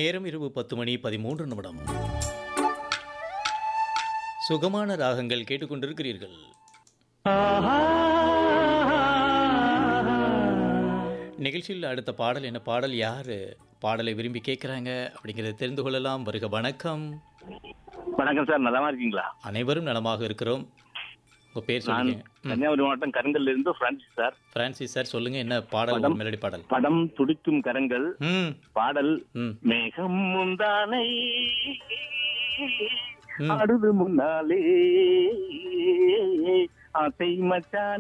நேரம் இரவு பத்து மணி பதிமூன்று நிமிடம் சுகமான ராகங்கள் கேட்டுக்கொண்டிருக்கிறீர்கள் நிகழ்ச்சியில் அடுத்த பாடல் என்ன பாடல் யாரு பாடலை விரும்பி கேட்குறாங்க அப்படிங்கிறத தெரிந்து கொள்ளலாம் வருக வணக்கம் வணக்கம் சார் நலமா இருக்கீங்களா அனைவரும் நலமாக இருக்கிறோம் உங்க பேர் நான் சொல்லுங்க ம், கன்னியாகுமரி மாவட்டம் கருங்கல்ல இருந்து பிரான்சிஸ் சார் பிரான்சிஸ் சார் சொல்லுங்க என்ன பாடல் படம். ஒரு மெலடி பாடல் படம் துடிக்கும் கரங்கள் ம் பாடல் ம் மேகம் முந்தானை ம். ஆடுது முன்னாலே ஆசை மச்சான்